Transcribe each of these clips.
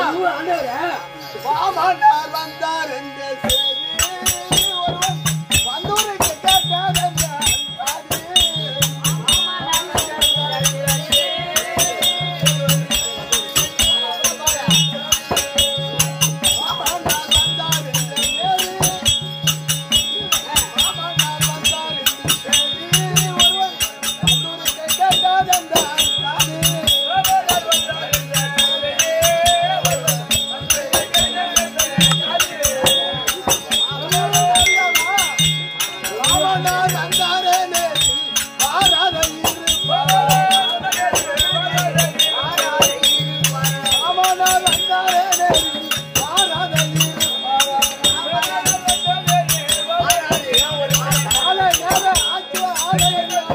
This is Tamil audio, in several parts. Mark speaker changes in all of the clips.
Speaker 1: மாமனார் வந்தார் என்று செய்தி ஒருவன் வந்தூருக்கு கேட்டதென்ற அன்பாது. மாமனார் வந்தார் என்று செய்தி மாமனார் வந்தார் என்று செய்தி ஒருவன் வந்தூருக்கு கேட்டதென்ற அன்பாது. மாமனார் வந்தாரே நேற்று வாராத மாமனார் வந்தாரே நேற்று வாராத ஆலை நேர ஆச்சு ஆலை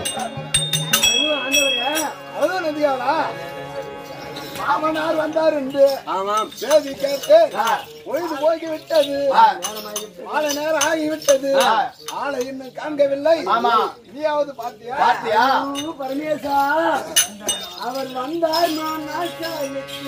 Speaker 1: அதுவும் நந்தியாளா மாமனார் வந்தார் என்று
Speaker 2: ஆமாம்
Speaker 1: செய்தி கேட்டு பொழுது போய்விட்டது மாலை நேரம் ஆகிவிட்டது ஆளை இன்னும் காண்கவில்லை
Speaker 3: ஆமா.
Speaker 1: நீயாவது பார்த்தியா
Speaker 3: பாத்தியா
Speaker 2: பரமேசா அவர் வந்தார் நான் நாட்களுக்கு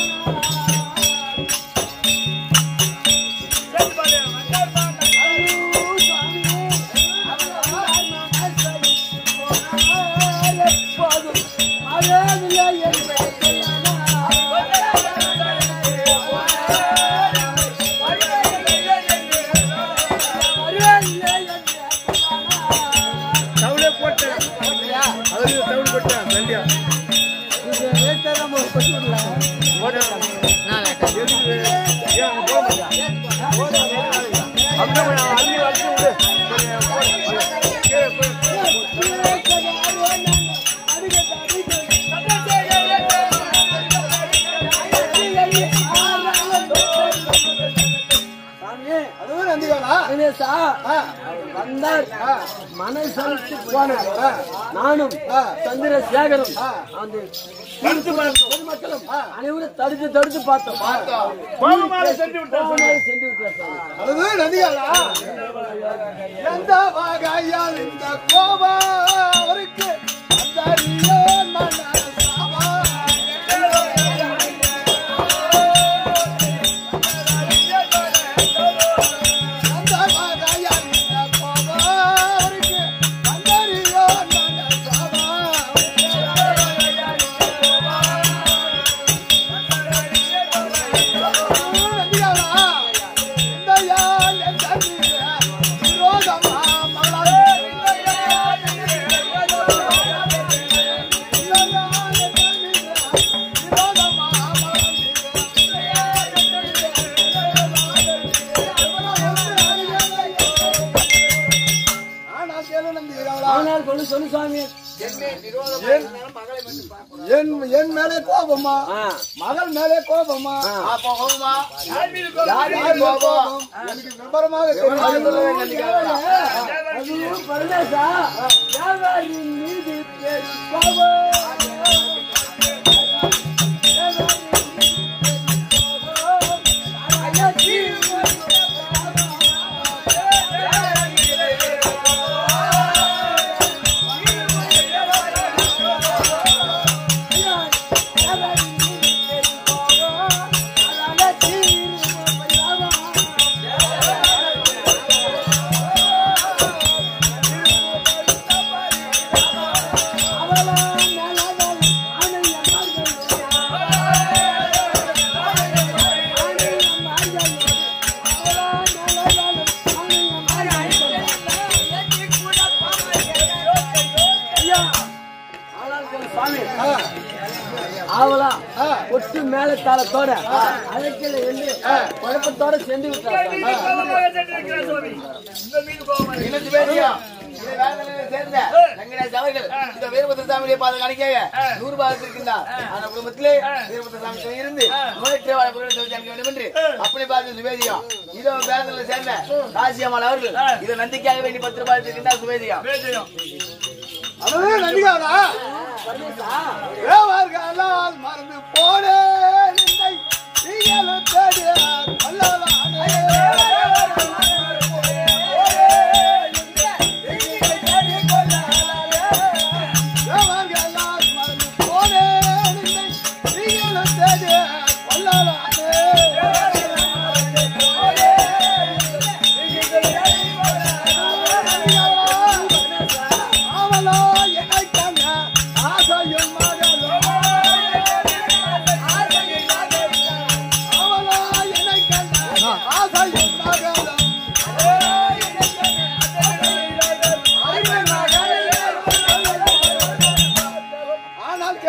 Speaker 1: அதுவும் நந்திகாலா
Speaker 2: பரமேசா
Speaker 1: ஆ,
Speaker 2: வந்தார்
Speaker 1: ஆ,
Speaker 2: மனசளித்து போனார்
Speaker 1: ஆ,
Speaker 2: நானும்
Speaker 1: ஆ.
Speaker 2: சந்திரசேகரும்
Speaker 1: ஆ.
Speaker 2: அந்த பொதுமக்களும் அனைவரும் தடுத்து தடுத்து பார்த்தோம்
Speaker 4: கோபமாக சென்று விட்டார்
Speaker 2: கோபமாக சென்று விட்டார் சாமி.
Speaker 1: அதுவும் நந்திகாலா எந்த வகையால் இந்த கோபம் அவருக்கு அந்த அறிய மனசாவா. எந்த வகையால் இந்த கோபம் அவருக்கு அந்த அறிய மனசாவா. நந்திகாலா இந்த யாழ் என் தன்னிலே விரோதமா மலர்
Speaker 2: ஆனால் கொண்டு சொல்லு சுவாமி
Speaker 1: என் என் மேலே கோபமா
Speaker 2: ஆ.
Speaker 1: மகள் மேலே கோபமா
Speaker 3: போகுமா
Speaker 4: யார் மீது கோபம்?
Speaker 1: யார் மேலே கோபம் எனக்கு விவரமாக தெரியும்
Speaker 2: அதுவும் பரமேசா வியாபாரியின் மீது பெரும் கோபம். சுவாமி ஆவலா ஒட்டு மேல தாளத்தோட அழைக்கல என்று குழப்பத்தோட சென்று விட்டார்
Speaker 4: மீது கோபமாக சென்றிருக்கிறார் சுவாமி. உங்கள் மீது கோபமாக இருக்கிறார்.
Speaker 3: இன்னொரு பேசியா இதை வேதனையில சேர்ந்த வெங்கடேஷ் அவர்கள் இந்த வீரபத்ர சாமியை பார்த்து கணிக்கைய நூறு பாகத்தில் இருக்கின்றார் அந்த குடும்பத்திலே வீரபத்ர சாமி துணை இருந்து நோயற்ற வாழ பொருளை சொல்லி அனுப்ப வேண்டும் என்று அப்படி பார்த்து சுவேதியா இதோ வேதனையில சேர்ந்த காசியம்மாள் அவர்கள் இதை நந்திக்காக வேண்டி பத்து ரூபாய் இருக்கின்றார் சுவேதியா
Speaker 4: வேஜயம்.
Speaker 1: அதுவே நடிகாரா தேவர்களால் மறந்து போனேன் நின்னை நீங்களும் தேடியார் வல்லலானே. தேவர்களால் மறந்து போனேன் நின்னை நீங்களும் தேடியார் வல்லலானே.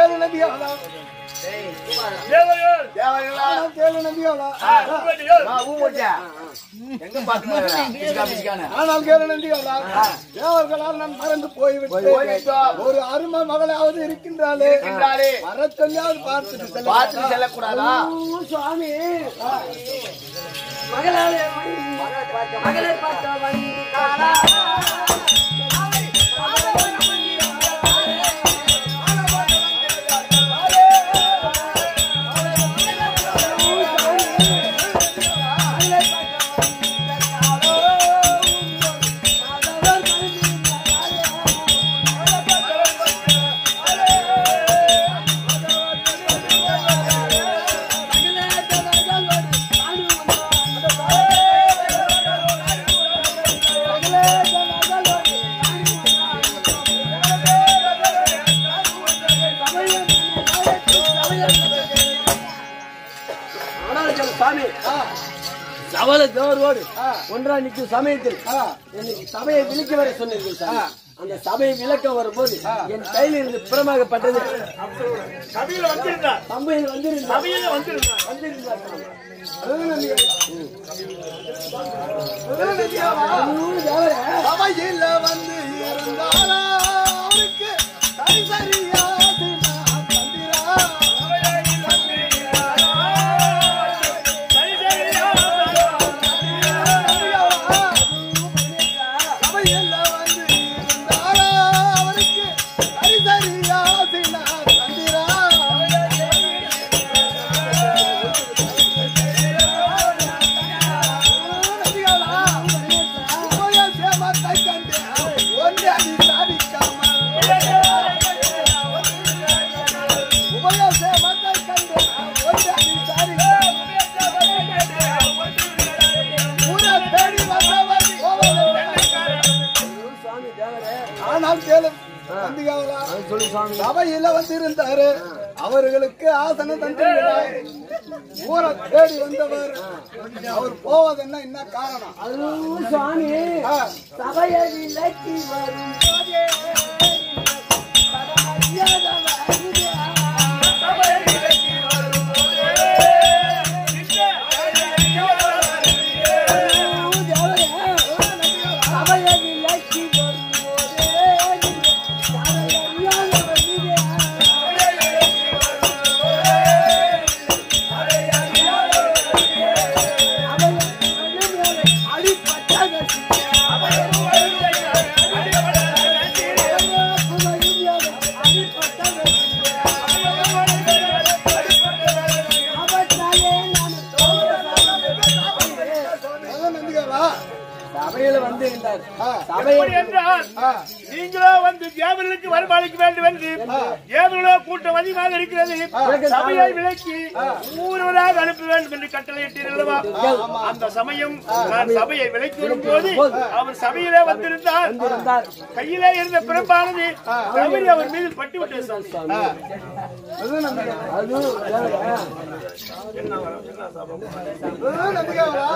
Speaker 1: கேளு நம்பியாளா
Speaker 4: தேவர்கள்
Speaker 3: தேவர்களா
Speaker 1: ஆனால் கேளு நம்பியாளா
Speaker 4: உங்களுடைய
Speaker 3: ஆ, ஊ மூச்சா. எங்க பாத்துக்கிறேன்
Speaker 1: ஆனால் கேளு நம்பியாளா தேவர்களால் நான் மறந்து போய்விட்டேன்
Speaker 3: போய்விட்டோம்.
Speaker 1: ஒரு அருமை மகளாவது இருக்கின்றாளே
Speaker 3: என்றாலே
Speaker 1: வர சொல்லியாவது பார்த்துட்டு செல்ல
Speaker 3: பார்த்து செல்லக்கூடாதா
Speaker 2: ஓ, சுவாமி மகளாலே வந்து- மகளை பார்த்த வந்தாளா? ஆனால் சாமி சவல தேவரோடு ஒன்றா நிற்கும் சமயத்தில் எனக்கு சபையை விலக்கி வர சொன்னீர்கள் சார் அந்த சபையை விளக்க வரும்போது என் கையில் இருந்து புறமாகப்பட்டது
Speaker 4: சபையில வந்திருந்தார்
Speaker 2: சபையில் வந்திருந்தார்
Speaker 4: சபையில வந்திருந்தார்
Speaker 2: வந்திருந்தார் சாமி.
Speaker 1: அதுவும் நம்பியாளா அதுவும் நம்பியாளா
Speaker 2: அதுவும் தேவரே,
Speaker 1: சபையில வந்து இருந்தாரா அவருக்கு கை சரியாது நான் தந்திரா சபையில வந்து இருந்தாரா அவருக்கு கை சரியாது நான் தந்திரா நம்பியாளா உபய சேமத்தை கண்டு ஒன்றே நீ சாதிக்காமல் உபய சேமத்தை கண்டு ஒன்றே நீ சாதிக்காமல் ஊரை தேடி வந்தவர் கோவலன்
Speaker 2: அதுவும் சுவாமி தேவரே
Speaker 1: ஆனால் கேளும் நம்பிக்கையாளா
Speaker 2: அது சொல்லு சுவாமி
Speaker 1: சபையில வந்திருந்தாரு அவர்களுக்கு ஆசனம் தந்திருக்கிறார் ஊரை தேடி வந்தவர் அவர் போவதுன்னா என்ன காரணம்
Speaker 2: அதுவும் சுவாமி
Speaker 1: ஆ,
Speaker 2: சபையை விலக்கி வரும் போதே பரமரியாத வருகிறார். சபையை விலக்கி வரும் போதே பரமரியாத வருகிறார்.
Speaker 1: அதான் நம்பிக்கையாளா
Speaker 2: சபையில வந்து இருந்தார்
Speaker 1: ஆ,
Speaker 2: சபையை
Speaker 4: எப்படி என்றால்
Speaker 1: ஆ,
Speaker 4: நீங்களோ வந்து தேவர்களுக்கு வருமாளிக்க வேண்டும் என்று தேவர்களோ கூட்டம் அதிகமாக இருக்கிறது சபையை விலக்கி ஊர்வலாக அனுப்ப வேண்டும் என்று கட்டளையிட்டீர்கள் அல்லவா அந்த சமயம் நான் சபையை விலக்கி வரும்போது அவர் சபையிலே வந்திருந்தார்
Speaker 2: இருந்தார்
Speaker 4: கையிலே இருந்த பிறப்பானது தவறி அவர் மீது பட்டு விட்டது சாமி.
Speaker 1: அதான் நம்பிக்கையாளா
Speaker 2: அதுவும் தேவரே.
Speaker 1: அதான் நம்பிக்கையாளா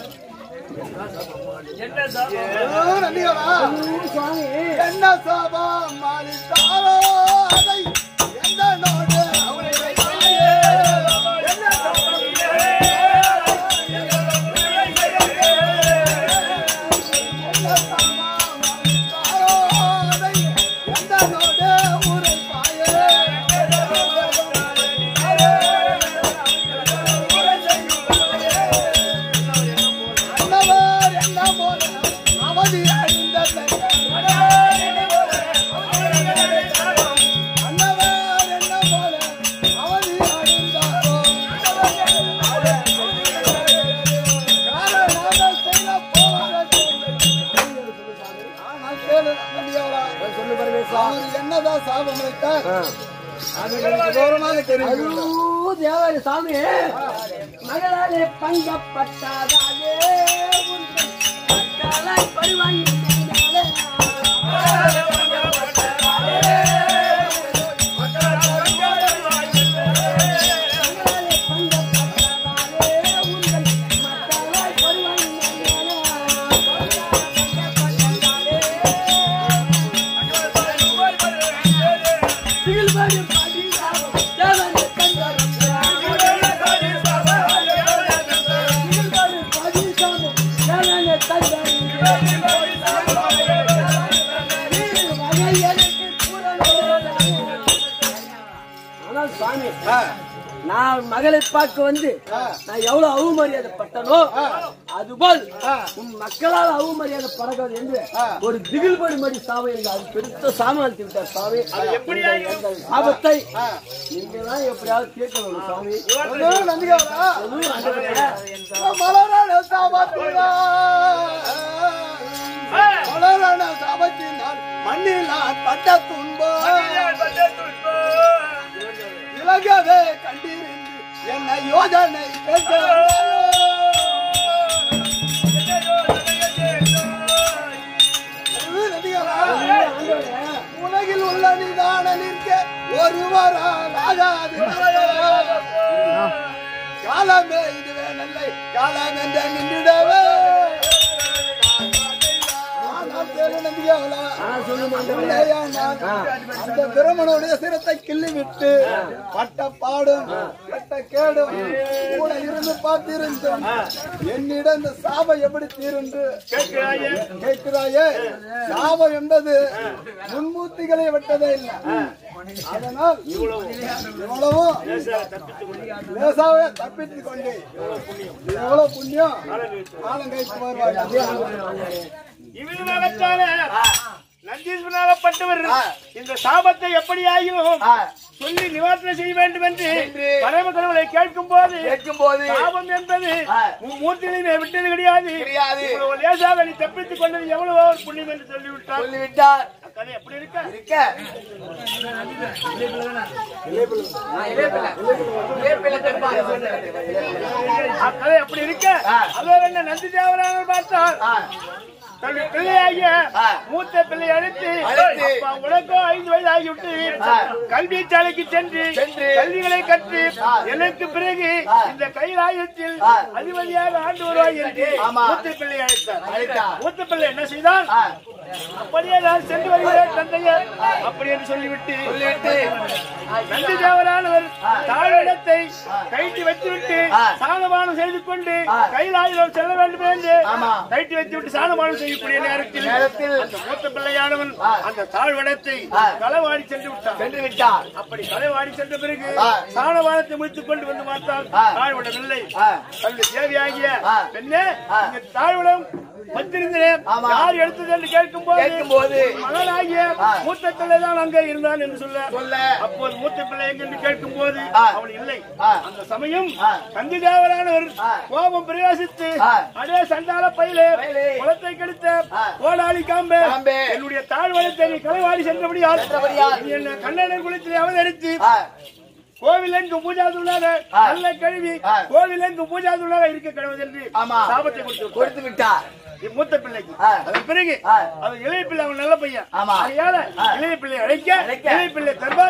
Speaker 4: என்ன சாமி?
Speaker 1: அதான் நம்பிக்கையாளா
Speaker 2: அதுவும் சுவாமி
Speaker 1: என்ன சாபம் மாறித்தாரோ அதை எந்த நோடு அவரை அவதி அழிந்த அன்னவர் என்ன போல அவதி அடைந்தாரோ காரணமாக செய்த போராட்டத்தை ஆனால் கேளு நம்பியாளா
Speaker 2: சொல்லு பரமேஸ்வரா
Speaker 1: அவர் என்னதான் சாபம் வைத்தார் அது எனக்கு கௌரவமாக தெரியும்
Speaker 2: அதுவும் தேவரே சாமி மகளாலே பங்கப்பட்டதாலே உங்கள் மக்களை பரிவாங்கி செய்தாலே. மகளாலே பங்கப்பட்டதாலே உங்கள் மக்களை பரிவாங்கி செய்தாலே. திகழ்வாடு பதினாலே சொன்னால் சுவாமி நான் மகளை பார்க்க வந்து நான் எவ்வளவு அவமரியாதை பட்டனோ அதுபோல் உன் மக்களால் அவமரியாதை படக்கூடாது என்று ஒரு திகில் படும்படி சாவை எனக்கு அது பெருத்த சாமாளித்து விட்டார் சாமி
Speaker 4: எப்படியாயும்
Speaker 2: அந்த சாபத்தை நீங்க தான் எப்படியாவது தீர்க்கணும் சுவாமி
Speaker 1: ஒண்ணும் நந்திகாவா
Speaker 2: அதுவும் ஆண்டவரே,
Speaker 1: மலரான சாபத்தினா மலரான சாபத்தினால் மண்ணில் நான் பட்ட துன்பம் இலகவே கண்டிருந்து என்ன யோஜனை கேட்க உலகில் உள்ள நிதான நிற்க ஒருவரால் ஆகாது காலமே இதுவே நல்லை காலம் என்ற நின்றுடவே ஆனால் தேரு நம்பிக்கையாவலா
Speaker 2: நான் சொல்லும் ஆண்டவரே,
Speaker 1: இல்லையா நான் அந்த பிரமனுடைய சிரத்தை கிள்ளி விட்டு பட்ட பாடும் பட்ட கேடும் கூட இருந்து பார்த்திருந்தும் என்னிடம் இந்த சாபம் எப்படி தீருந்து
Speaker 4: கேட்கிறாயே
Speaker 1: கேட்கிறாயே சாபம் என்பது முன்மூர்த்திகளை விட்டதே இல்லை அதனால் இவ்வளவும் லேசாவே தப்பித்துக் கொண்டு எவ்வளவு புண்ணியம் காலம் கழித்து வருவாங்க
Speaker 4: இவ்விதமாகத்தான நந்தீஸ்வரனாகப்பட்டவர் இந்த சாபத்தை எப்படியாயும் சொல்லி நிவாரணை செய்ய வேண்டும் என்று பரம கடவுளை கேட்கும் போது
Speaker 3: கேட்கும் போது
Speaker 4: சாபம் என்பது மூர்த்திகளை விட்டது கிடையாது
Speaker 3: கிடையாது.
Speaker 4: இவ்வளவு லேசாக நீ தப்பித்துக் கொண்டது எவ்வளவோ ஒரு புண்ணியம் என்று சொல்லிவிட்டார்
Speaker 3: சொல்லிவிட்டார்
Speaker 4: கதை எப்படி இருக்க
Speaker 3: இருக்க
Speaker 4: அக்கதை எப்படி இருக்க அதோ என்ன நந்தி தேவரான பார்த்தார்
Speaker 3: ஆ,
Speaker 4: தன்னுடைய பிள்ளையாகிய
Speaker 3: ஆ.
Speaker 4: மூத்த பிள்ளை அழைத்து
Speaker 3: அழைத்து.
Speaker 4: அப்பா, உனக்கும் ஐந்து வயது ஆகிவிட்டு
Speaker 3: ஆ.
Speaker 4: கல்வி சாலைக்கு சென்று
Speaker 3: சென்று.
Speaker 4: கல்விகளை கற்று
Speaker 3: ஆ.
Speaker 4: எனக்கு பிறகு
Speaker 3: ஆ.
Speaker 4: இந்த கைலாயத்தில்
Speaker 3: ஆ.
Speaker 4: அதிபதியாக ஆண்டு வருவாய் என்று
Speaker 3: ஆமா.
Speaker 4: மூத்த பிள்ளை அழைத்தார்
Speaker 3: அழைத்தார்.
Speaker 4: மூத்த பிள்ளை என்ன செய்தான்
Speaker 3: ஆ,
Speaker 4: அப்படியே நான் சென்று வருகிறேன் தந்தையர் அப்படி என்று சொல்லிவிட்டு
Speaker 3: சொல்லிவிட்டு
Speaker 4: நந்தி தேவரானவர் தாழிடத்தை கைட்டி வைத்துவிட்டு
Speaker 3: ஆ.
Speaker 4: சாணபானம் செய்து கொண்டு
Speaker 3: ஆ.
Speaker 4: கைலாயுதம் செல்ல வேண்டும் என்று
Speaker 3: ஆமா.
Speaker 4: கைட்டி வைத்துவிட்டு சாணபானம் செய்யக்கூடிய நேரத்தில்
Speaker 3: நேரத்தில்
Speaker 4: அந்த மூத்த பிள்ளையானவன்
Speaker 3: ஆ.
Speaker 4: அந்த தாழ்வடத்தை
Speaker 3: ஆ.
Speaker 4: களவாடி சென்று விட்டான்
Speaker 3: சென்று விட்டார்
Speaker 4: அப்படி களவாடி சென்ற பிறகு
Speaker 3: ஆ.
Speaker 4: சாணபானத்தை முடித்துக் கொண்டு வந்து பார்த்தால்
Speaker 3: ஆ.
Speaker 4: தாழ்விடவில்லை
Speaker 3: ஆ.
Speaker 4: தன்னுடைய தேவியாகிய
Speaker 3: ஆ.
Speaker 4: பெண்ணே
Speaker 3: ஆ.
Speaker 4: இங்க தாழ்விடம் வந்திருந்தேன்
Speaker 3: ஆமா.
Speaker 4: யார் எடுத்தது என்று கேட்கும் போது
Speaker 3: கேட்கும்போது
Speaker 4: மகனாகிய
Speaker 3: ஆ.
Speaker 4: மூத்த பிள்ளை தான் அங்கே இருந்தான் என்று சொல்ல
Speaker 3: சொல்ல
Speaker 4: அப்போது மூத்த பிள்ளை எங்கென்று கேட்கும் போது
Speaker 3: ஆ.
Speaker 4: அவன் இல்லை
Speaker 3: ஆ.
Speaker 4: அந்த சமயம்
Speaker 3: ஆ.
Speaker 4: தந்தி தேவரானவர்
Speaker 3: ஆ.
Speaker 4: கோபம் பிரயோசித்து
Speaker 3: ஆ.
Speaker 4: அடே சண்டால பயிலே
Speaker 3: பயிலே.
Speaker 4: குளத்தை கெடுத்த
Speaker 3: ஆ.
Speaker 4: கோடாளி காம்பே
Speaker 3: காம்பே.
Speaker 4: என்னுடைய தாழ்வளத்தை நீ களவாடி சென்றபடியால்
Speaker 3: சென்றபடியால்.
Speaker 4: நீ என்ன கண்ணனர் குளத்திலே அவதரித்து
Speaker 3: ஆ,
Speaker 4: கோவில் எங்கு பூஜாதுள்ளாக
Speaker 3: ஆ.
Speaker 4: நல்ல கழுவி
Speaker 3: ஆ.
Speaker 4: கோவில் எங்கு பூஜாதுள்ளாக இருக்க கிடவது என்று
Speaker 3: ஆமா.
Speaker 4: சாபத்தை கொடுத்து
Speaker 3: கொடுத்து விட்டார்
Speaker 4: மூத்த பிள்ளைக்கு
Speaker 3: ஆ.
Speaker 4: அதன் பிறகு
Speaker 3: ஆ.
Speaker 4: அவன் இளைய பிள்ளை அவன் நல்ல பையன்
Speaker 3: ஆமா.
Speaker 4: அதனால
Speaker 3: ஆ.
Speaker 4: இளைய பிள்ளை அழைக்க
Speaker 3: அழைக்க.
Speaker 4: இளைய பிள்ளை தருவார்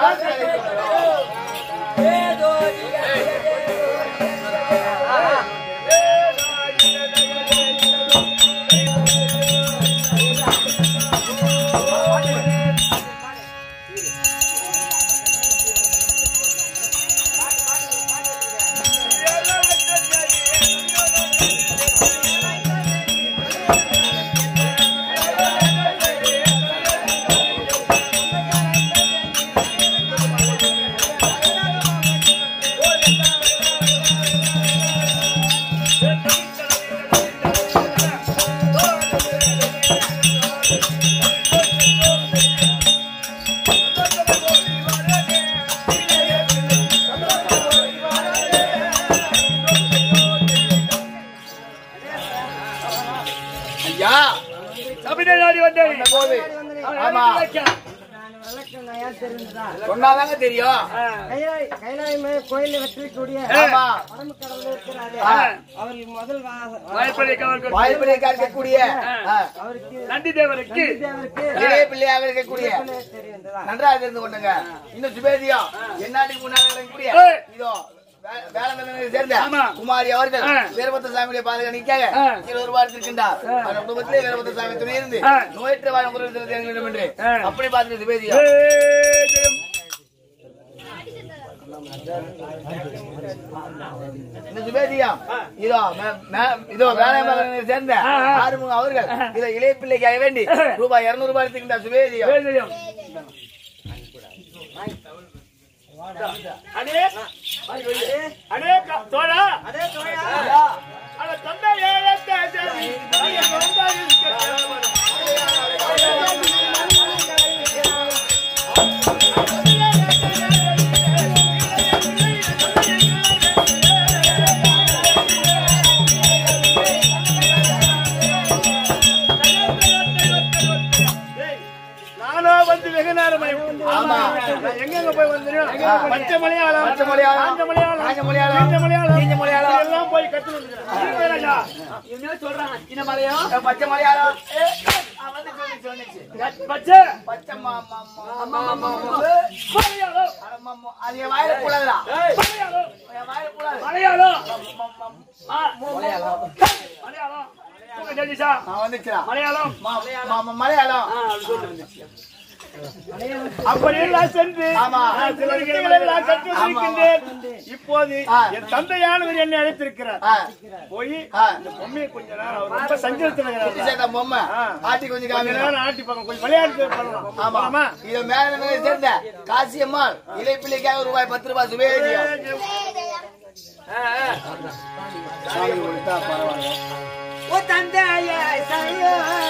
Speaker 3: ஐயா
Speaker 4: சபையை நாடி வந்தேன்
Speaker 3: இந்த போது
Speaker 4: அவன்
Speaker 3: ஆமா
Speaker 4: அழைத்து வைக்க.
Speaker 3: சொன்னாதாங்க தெரியும்
Speaker 5: கைலாய் கைலாயமே கோயிலை வெற்றிக்கூடிய
Speaker 3: ஆமா
Speaker 5: பரம கடவுள் இருக்கிறாரு
Speaker 3: ஆ.
Speaker 5: அவர் முதல் வா-
Speaker 4: வாய்ப்பதை கவர்ந்து
Speaker 3: வாய்ப்பிலைக்கா இருக்கக்கூடிய ஆ,
Speaker 5: அவருக்கு
Speaker 4: நந்தி தேவருக்கு
Speaker 5: தேவருக்கு
Speaker 3: இளைய பிள்ளையாக இருக்கக்கூடிய
Speaker 5: தெரிந்ததா
Speaker 3: நன்றாக தெரிந்து கொண்டுங்க இன்னும் சுபேதியம் என்னாட்டுக்கு முன்னாடி இருக்கக்கூடிய
Speaker 4: ஏய்.
Speaker 3: இதோ வே- வேளாங்கண்ணியை சேர்ந்த
Speaker 4: ஆமா.
Speaker 3: குமாரி அவர்கள்
Speaker 4: ஆ.
Speaker 3: வீரபத்திர சாமியுடைய பாதுகாணிக்காக
Speaker 4: ஆ.
Speaker 3: இருபது ரூபாய் இருக்கின்றார் அந்த குடும்பத்திலே வீரபத்திர சாமி துணை இருந்து
Speaker 4: ஆ.
Speaker 3: நோயற்ற வாழ முறையில் தேட வேண்டும் என்று
Speaker 4: ஆ.
Speaker 3: அப்படி பார்த்து சுபேதியம்
Speaker 4: ஜெயம்.
Speaker 3: இந்த சுபேதியம் இதோ மே- மே- இதோ வேளாங்கண்ணியை சேர்ந்த
Speaker 4: ஆ, ஆ.
Speaker 3: ஆறுமுகம் அவர்கள் இதை இளைய பிள்ளைக்காக வேண்டி ரூபாய் இருநூறு ரூபாய் இருக்கின்ற சுபேதியம்
Speaker 4: ஜெயம். அடே அடே க- தோழா
Speaker 5: அதே தோயா
Speaker 4: அட தந்தை ஏழத்தை சரி பழைய வந்தாய் டேய், நானோ வந்து வெகு நேரம்
Speaker 3: ஆமா.
Speaker 4: எங்க போய் வந்தேன் பச்சை மலையாளம்
Speaker 3: பச்சை மலையாளம்,
Speaker 4: காஞ்ச மலையாளம்
Speaker 3: காஞ்ச மலையாளம்,
Speaker 4: கீஞ்ச மலையாளம்
Speaker 3: கீஞ்ச மலையாளம்.
Speaker 4: எல்லாம் போய் கத்து வந்துக்கிறேன்
Speaker 2: என்ன சொல்றாங்க சின்ன மலையம்
Speaker 3: பச்சை மலையாளம் ஏ, அவன் வந்து சொன்னிச்சு, சொன்னிச்சு.
Speaker 4: பச்சை
Speaker 3: பச்சை மா- மா- மா-
Speaker 4: மலையாளம்
Speaker 3: அட மா- மா- அது என் வாயில கூடாதுடா.
Speaker 4: மலையாளம்
Speaker 3: என் வாயில கூடாது.
Speaker 4: மலையாளம்
Speaker 3: மா- மா-
Speaker 4: ஆ, மலையாளம் தூக்க தெரிஞ்சுச்சா
Speaker 3: நான் வந்துச்சுடா.
Speaker 4: மலையாளம்
Speaker 3: மா- மா- மா- மலையாளம்
Speaker 4: அப்படி எல்லாம் சென்று
Speaker 3: ஆமா.
Speaker 4: நான் சில விஷயங்களை எல்லாம் கற்று வந்திருக்கின்றேன் இப்போது
Speaker 3: ஆ.
Speaker 4: என் தந்தையானவர் என்னை அழைத்திருக்கிறார்
Speaker 3: ஆ,
Speaker 4: போய்
Speaker 3: ஆ.
Speaker 4: இந்த பொம்மையை கொஞ்ச நேரம் அவர் ரொம்ப சஞ்சலத்தில்
Speaker 3: குட்டி சேத்த பொம்மை
Speaker 4: ஆ.
Speaker 3: ஆட்டி கொஞ்சம்
Speaker 4: கொஞ்ச
Speaker 3: காமிங்க
Speaker 4: நேரம் ஆட்டி பார்க்கணும் கொஞ்சம் விளையாட்டு பண்ணலாம்
Speaker 3: ஆமா
Speaker 4: ஆமா
Speaker 3: இத மேல மேல சேர்ந்த காசியம்மாள் இலைப்பிள்ளைக்காக ஒரு ரூபாய் பத்து ரூபாய் சுபேதியம்
Speaker 5: ஓ தந்தையே சையோ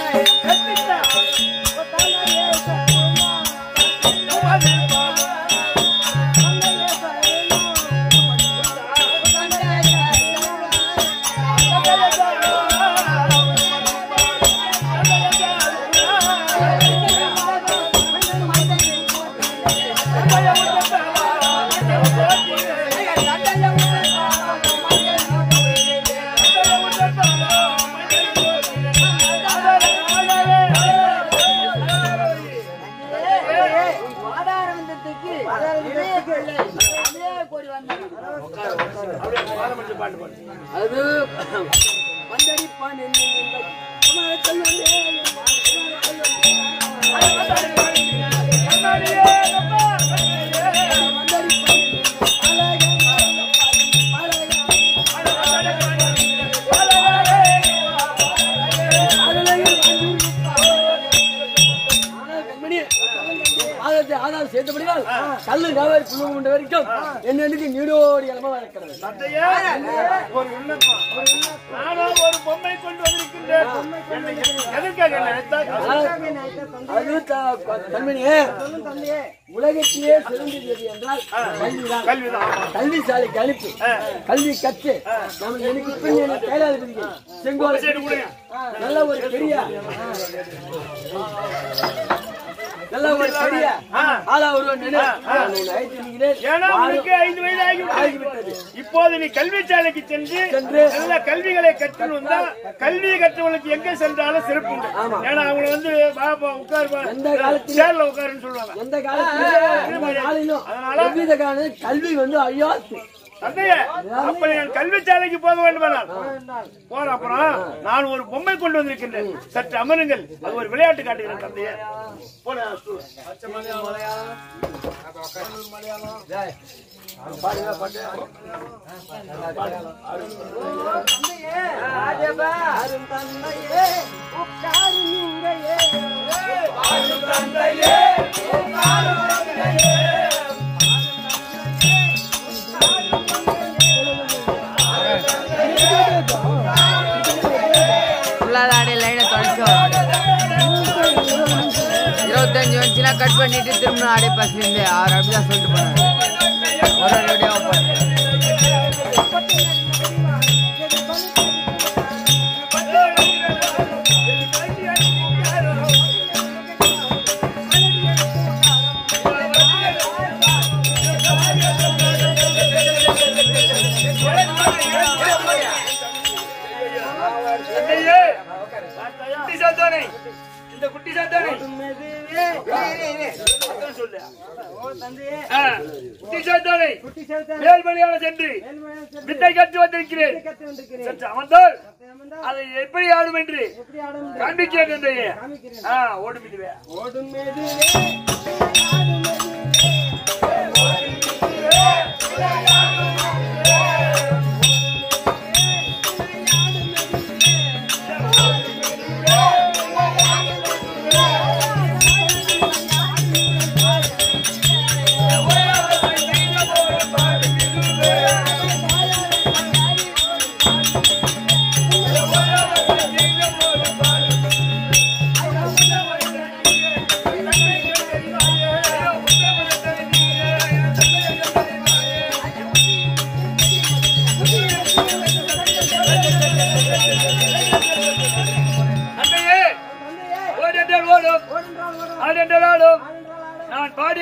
Speaker 2: ஆதாரவந்தத்துக்கு இளைய பிள்ளை அதே கோடி வந்தாங்க அது வந்தடிப்பான் என்ன என்பது. குமார செல்வனே, குமார செல்வனே. ஆனால் கண்மணி, ஆதாரத்தை ஆதாரம் சேர்த்தபடியால் கல்லு காவேரி புல்லு கொண்ட வரைக்கும் என்னென்னுக்கு நீடோடி இளமா வளர்க்கிறது
Speaker 4: தந்தையே, ஒரு விண்ணப்பம். நானும் ஒரு பொம்மை கொண்டு வந்திருக்கின்றேன் என்னை எதற்காக என்னை அழைத்தாய்?
Speaker 2: அது த- கண்மணியே உலகத்திலே சிறந்தது எது என்றால் கல்விதான்
Speaker 4: கல்விதான்
Speaker 2: கல்வி சாலைக்கு அனுப்பி கல்வி கற்று நம்ம எனக்கு பின் எனக்கு கைலாதிபதிக்கு செங்கோலை பிடித்து, நல்ல ஒரு பெரிய நல்ல ஒரு பெரிய ஆளா ஒருவன் நினை. நான் உன்னை அழைத்து நிற்கிறேன்.
Speaker 4: ஏன்னா
Speaker 2: வாரும்.
Speaker 4: உனக்கு ஐந்து வயது ஆகிவிட்டது
Speaker 2: ஆகிவிட்டது.
Speaker 4: இப்போது நீ கல்வி சாலைக்கு சென்று
Speaker 2: சென்று
Speaker 4: நல்ல கல்விகளை கற்று வந்தா கல்வியை கற்றவங்களுக்கு எங்க சென்றாலும் சிறப்பு உண்டு ஏன்னா அவங்க வந்து பாப்பா உட்காரு
Speaker 2: எந்த காலத்திலும்
Speaker 4: சேர்ல உட்காருன்னு சொல்லுவாங்க
Speaker 2: எந்த காலத்திலும் எந்த நாளிலும் எவ்வித கால கல்வி வந்து அழியாது
Speaker 4: தந்தையே அப்ப நான் கல்வி சாலைக்கு போக வேண்டுமானால் போற அப்புறம் நான் ஒரு பொம்மை கொண்டு வந்திருக்கின்றேன் சற்று அமருங்கள் அது ஒரு விளையாட்டு காட்டுகிறேன் தந்தையே போன
Speaker 5: அரும் தந்தையே உட்காரு நீங்கையே
Speaker 6: உள்ளாதாடி லைனை தொலைச்சோம் இருபத்தஞ்சு வந்துச்சுன்னா கட் பண்ணிட்டு திரும்ப ஆடி பஸ்லேருந்து அவர் அப்படிதான் சொல்லிட்டு போனாரு ஒரு ஒரு வீடியோ பண்ணு
Speaker 4: தந்தையே குட்டி சாத்தானே இந்த குட்டி சாத்தானே அதான் சொல்லு ஆ, குட்டி சாத்தானே வேல்மணியான சென்று வித்தை கற்று வந்திருக்கிறேன் சற்று அமர்ந்தால் அதை எப்படி ஆடும் என்று காண்பிக்கிறேன் தந்தையே ஆ ஓடும் இதுவே
Speaker 5: ஓடும் மெதுவே
Speaker 4: ஆ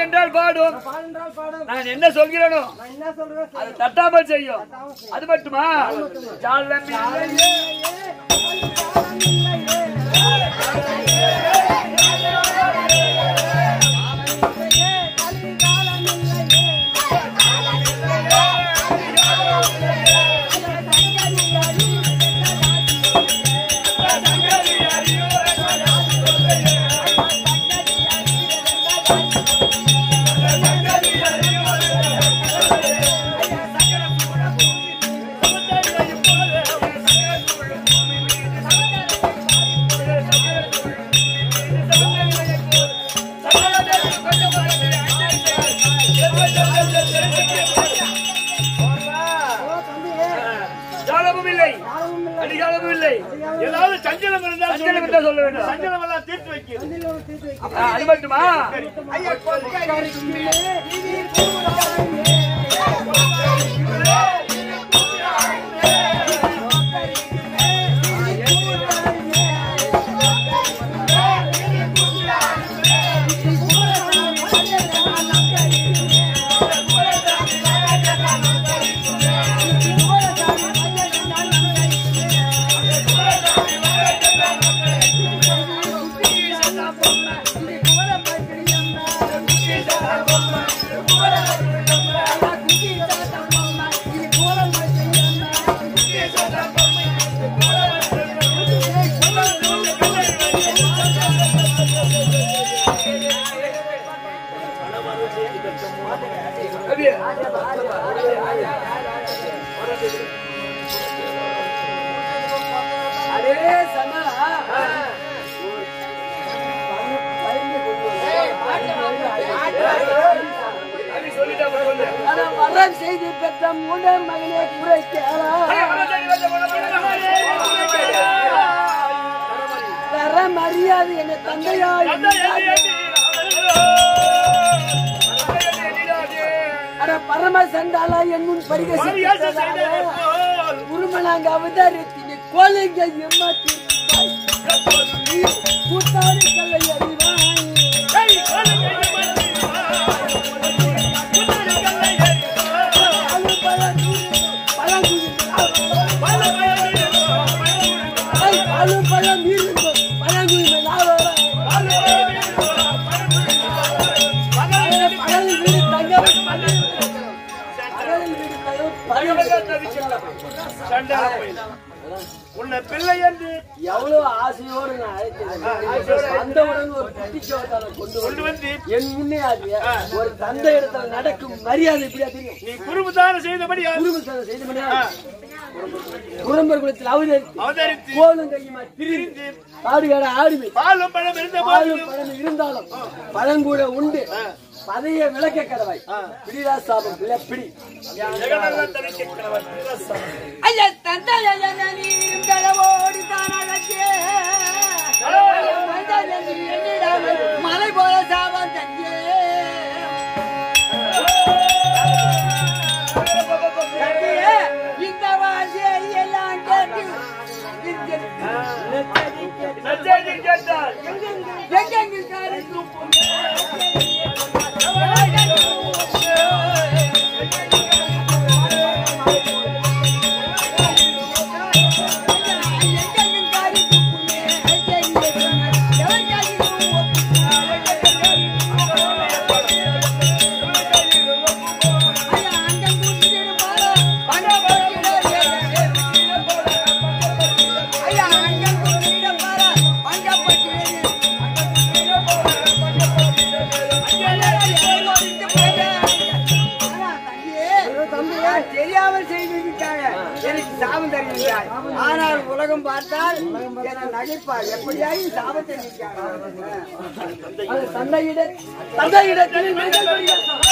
Speaker 4: என்றால் பாடும்
Speaker 5: பாடென்றால் பாடம்
Speaker 4: நான் என்ன சொல்கிறேனோ
Speaker 5: நான் என்ன சொல்றேன்
Speaker 4: அது தட்டாமல் செய்யும் அது மட்டுமா ஜாலமில்லையே. ஜாலமும் இல்லை அடிகாலமும் இல்லை ஏதாவது சஞ்சலம் இருந்தால் சஞ்சலம் இருந்தால் சொல்ல வேண்டும் சஞ்சலம் எல்லாம் தீர்த்து வைக்கிறது ஆ, அது மட்டுமா அப்படியே.
Speaker 2: அடே சமலா
Speaker 4: அப்படி சொல்லிட்டு அப்புறம் சொல்லு.
Speaker 2: வர செய்தி பெற்ற மூடன் மகனே குறைக்கலா தர மரியாதை என தந்தையாய் அட பரம சண்டாலா என் முன் பரிகசித்தாலே குருமனாங்க அவதாரத்தினை கோலைங்க ஏமாத்தி கூட்டாளி கல்லை அறிவாய் அழு பழங்குடி பழங்குடி அழு பழம் இருந்தோ பழங்குடி நாளோட பகலில் வீடு தங்க பகலில் வீடு தங்க
Speaker 4: சண்டால போய். உன்னை பிள்ளை என்று
Speaker 2: எவ்வளவு ஆசையோடு நான் அழைத்தேன் அந்த உடன் ஒரு குட்டிச்சோட்டால கொண்டு
Speaker 4: கொண்டு
Speaker 2: வந்து
Speaker 4: வந்து
Speaker 2: என் முன்னே அது ஒரு தந்தை இடத்துல நடக்கும் மரியாதை இப்படியா தெரியும்
Speaker 4: நீ குறும்புதான செய்தபடி
Speaker 2: குடும்பத்தான செய்து மணியா குடும்பர் குலத்தில் அவதரித்து
Speaker 4: அவதரித்து
Speaker 2: கோலும் கையுமா திரிந்து ஆடுகாட ஆடுமை
Speaker 4: பாலும் பழம் இருந்த
Speaker 2: பாலும்
Speaker 4: போதிலும்
Speaker 2: பழம் இருந்தாலும் பழங்கூட உண்டு பதைய விளக்க கடவாய் பிடிதா சாபம் பிள்ளை பிடி
Speaker 4: ஜெகநல்லன் தனிக்கு கிழவன் பிரசவம்.
Speaker 5: ஐயா தந்தையா நீ இருந்தளவோடு தான் அழகே மலை போல சாபம் தந்தே தந்தையே, இந்த வாசியை எல்லாம் கேட்டு
Speaker 4: நற்செய்தி கேட்டால்
Speaker 5: எங்கெங்கு காரி தெரியாமல் செய்திருக்காங்க எனக்கு சாபம் தருகிறார் ஆனால் உலகம் பார்த்தால் என்னை நகைப்பார் எப்படியாயும் சாபத்தை நீக்காங்க
Speaker 2: அது தந்தையிட தந்தையிடத்தில் மெய்தல் பரிகாசம்.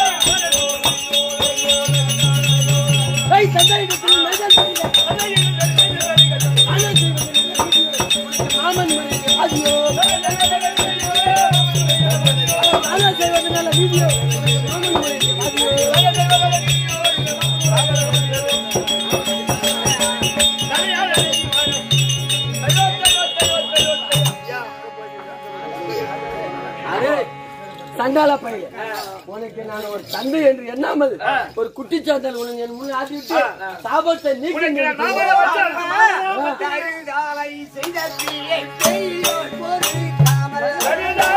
Speaker 2: ஏய், தந்தையிடத்தில் மெய்தல் பரிகாசம். ஆனந்த் ஆமன் மனைவி, ஆதியோ. ஆனா செய்வதனால வீடியோ ஆமன் மனைவி, ஆதியோ. அரே சண்டால பையன் உனக்கு நான் ஒரு தந்தை என்று எண்ணாமல் ஒரு குட்டிச்சாத்தல் உனக்கு என் முன் ஆட்டிவிட்டு சாபத்தை நீக்கி
Speaker 4: உனக்கு நான்
Speaker 2: நிறுத்துவேன்.
Speaker 4: நாம வச்சால்
Speaker 5: கருதாலை செய்த தீயை செய்யோர் பொறுக்காமல்
Speaker 4: சரிதா